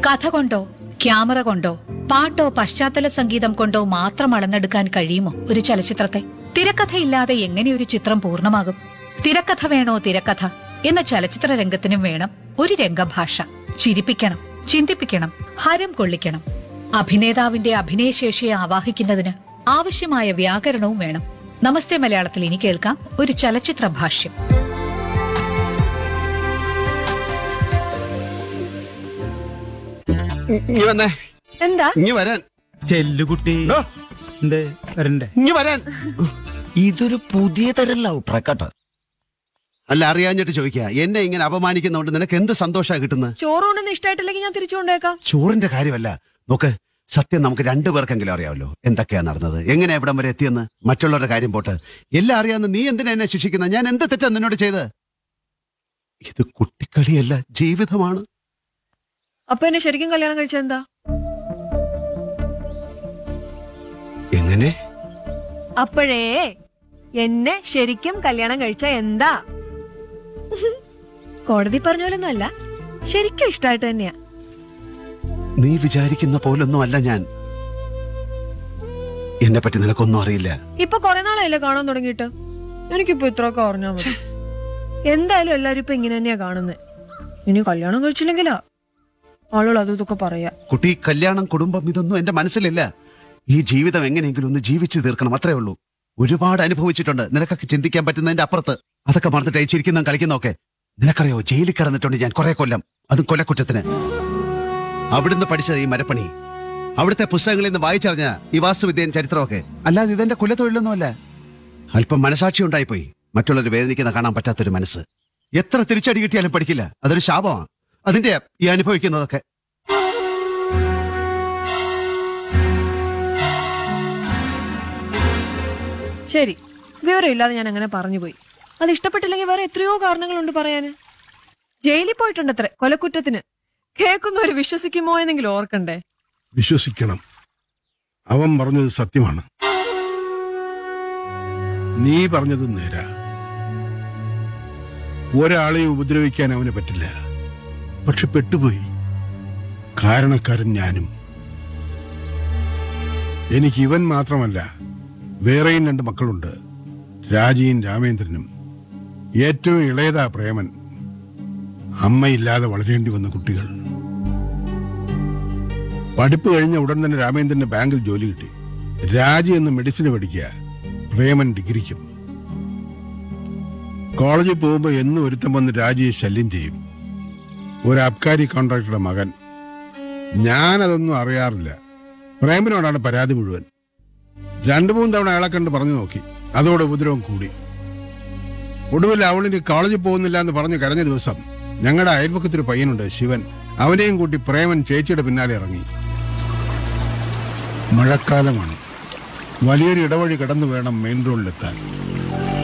കഥ കൊണ്ടോ ക്യാമറ കൊണ്ടോ പാട്ടോ പശ്ചാത്തല സംഗീതം കൊണ്ടോ മാത്രം അളന്നെടുക്കാൻ കഴിയുമോ ഒരു ചലച്ചിത്രത്തെ തിരക്കഥയില്ലാതെ എങ്ങനെ ഒരു ചിത്രം പൂർണ്ണമാകും തിരക്കഥ വേണോ തിരക്കഥ എന്ന ചലച്ചിത്ര രംഗത്തിനും വേണം ഒരു രംഗഭാഷ ചിരിപ്പിക്കണം ചിന്തിപ്പിക്കണം ഹരം കൊള്ളിക്കണം അഭിനേതാവിന്റെ അഭിനയശേഷിയെ ആവാഹിക്കുന്നതിന് ആവശ്യമായ വ്യാകരണവും വേണം നമസ്തേ മലയാളത്തിൽ ഇനി കേൾക്കാം ഒരു ചലച്ചിത്ര ഭാഷ്യം ഇങ്ങി വന്നേ എന്താ ഇങ്ങി വരാൻ ചെല്ലുകുട്ടി ഡോ, എന്തേ വരണ്ടേ ഇങ്ങി വരാൻ ഇതൊരു പുതിയ തരം ലവ് ട്രാക്കാട്ടോ അല്ല അറിയാഞ്ഞിട്ട് ചോദിക്കുക എന്നെ ഇങ്ങനെ അപമാനിക്കുന്നതുകൊണ്ട് നിനക്ക് എന്ത് സന്തോഷാ കിട്ടുന്നത് ചോറ് കൊണ്ടൊന്നും ഇഷ്ടമായിട്ടില്ലെങ്കിൽ ഞാൻ തിരിച്ചു കൊണ്ടേക്കാം ചോറിന്റെ കാര്യമല്ല നോക്ക് സത്യം നമുക്ക് രണ്ടുപേർക്കെങ്കിലും അറിയാമല്ലോ എന്തൊക്കെയാ നടന്നത് എങ്ങനെ എവിടം വരെ എത്തിയെന്ന് മറ്റുള്ളവരുടെ കാര്യം പോട്ട് എല്ലാം അറിയാവുന്ന നീ എന്തിനാ എന്നെ ശിക്ഷിക്കുന്നത് ഞാൻ എന്ത് തെറ്റാ നിന്നോട് ചെയ്ത് ഇത് കുട്ടിക്കളിയല്ല ജീവിതമാണ് അപ്പൊ എന്നെ ശരിക്കും കല്യാണം കഴിച്ച എന്താ എങ്ങനെ അപ്പോഴേ എന്നെ ശരിക്കും കല്യാണം കഴിച്ച എന്താ കോടതി പറഞ്ഞ പോലൊന്നും അല്ല ശരിക്കും ഇഷ്ടമായിട്ട് തന്നെയാ നീ വിചാരിക്കുന്ന പോലൊന്നും അല്ല ഞാൻ എന്നെ പറ്റി നിനക്കൊന്നും അറിയില്ല ഇപ്പൊ കൊറേ നാളായില്ലേ കാണാൻ തുടങ്ങിയിട്ട് എനിക്കിപ്പോ ഇത്രയൊക്കെ അറിഞ്ഞാ മതി എന്തായാലും എല്ലാരും ഇപ്പൊ ഇങ്ങനെ തന്നെയാ കാണുന്നത് ഇനി കല്യാണം കഴിച്ചില്ലെങ്കിലാ ആളുകൾ അതും ഇതൊക്കെ പറയാ കുട്ടി കല്യാണം കുടുംബം ഇതൊന്നും എന്റെ മനസ്സിലില്ല ഈ ജീവിതം എങ്ങനെയെങ്കിലും ഒന്ന് ജീവിച്ചു തീർക്കണം അത്രേ ഉള്ളൂ ഒരുപാട് അനുഭവിച്ചിട്ടുണ്ട് നിനക്കൊക്കെ ചിന്തിക്കാൻ പറ്റുന്നതിന്റെ അപ്പുറത്ത് അതൊക്കെ മറന്നിട്ട് അയച്ചിരിക്കുന്ന കളിക്കുന്നൊക്കെ നിനക്കറിയോ ജയിലിൽ കിടന്നിട്ടുണ്ട് ഞാൻ കുറെ കൊല്ലം അതും കൊലക്കുറ്റത്തിന് അവിടുന്ന് പഠിച്ചത് ഈ മരപ്പണി അവിടുത്തെ പുസ്തകങ്ങളിൽ നിന്ന് വായിച്ചറിഞ്ഞ ഈ വാസ്തുവിദ്യയും ചരിത്രമൊക്കെ അല്ലാതെ ഇതെന്റെ കുലത്തൊഴിലൊന്നുമല്ല അല്പം മനസാക്ഷി ഉണ്ടായിപ്പോയി മറ്റുള്ളവർ വേദനിക്കുന്ന കാണാൻ പറ്റാത്തൊരു മനസ്സ് എത്ര തിരിച്ചടി കിട്ടിയാലും പഠിക്കില്ല അതൊരു ശാപമാണ് അതിന്റെ ഈ അനുഭവിക്കുന്നതൊക്കെ ശരി വിവരമില്ലാതെ ഞാൻ അങ്ങനെ പറഞ്ഞു പോയി അത് ഇഷ്ടപ്പെട്ടില്ലെങ്കിൽ വേറെ എത്രയോ കാരണങ്ങളുണ്ട് പറയാന് ജയിലിൽ പോയിട്ടുണ്ടത്രേ കൊലക്കുറ്റത്തിന് കേൾക്കുന്നവർ വിശ്വസിക്കുമോ എന്നെങ്കിലും ഓർക്കണ്ടേ വിശ്വസിക്കണം അവൻ പറഞ്ഞത് സത്യമാണ് നീ പറഞ്ഞത് നേരാ ഒരാളെയും ഉപദ്രവിക്കാൻ അവന് പറ്റില്ല പക്ഷെ പെട്ടുപോയി കാരണക്കാരൻ ഞാനും എനിക്ക് ഇവൻ മാത്രമല്ല വേറെയും രണ്ട് മക്കളുണ്ട് രാജിയും രാമേന്ദ്രനും ഏറ്റവും ഇളയതാ പ്രേമൻ അമ്മയില്ലാതെ വളരേണ്ടി വന്ന കുട്ടികൾ പഠിപ്പ് കഴിഞ്ഞ ഉടൻ തന്നെ രാമേന്ദ്രന് ബാങ്കിൽ ജോലി കിട്ടി രാജി എന്ന് മെഡിസിന് പഠിക്കുക പ്രേമൻ ഡിഗ്രിക്കും കോളേജിൽ പോകുമ്പോൾ എന്നും ഒരുത്തം വന്ന് രാജിയെ ശല്യം ചെയ്യും ഒരു അബ്കാരി കോൺട്രാക്ടറുടെ മകൻ ഞാനതൊന്നും അറിയാറില്ല പ്രേമനോടാണ് പരാതി മുഴുവൻ രണ്ടു മൂന്ന് തവണ അയാളെ കണ്ട് പറഞ്ഞു നോക്കി അതോടെ ഉപദ്രവം കൂടി ഒടുവിൽ അവളിന് കോളേജിൽ പോകുന്നില്ല എന്ന് പറഞ്ഞ് കരഞ്ഞ ദിവസം ഞങ്ങളുടെ അയൽപക്കത്തൊരു പയ്യനുണ്ട് ശിവൻ അവനെയും കൂട്ടി പ്രേമൻ ചേച്ചിയുടെ പിന്നാലെ ഇറങ്ങി മഴക്കാലമാണ് വലിയൊരു ഇടവഴി കടന്നു വേണം മെയിൻ റോഡിലെത്താൻ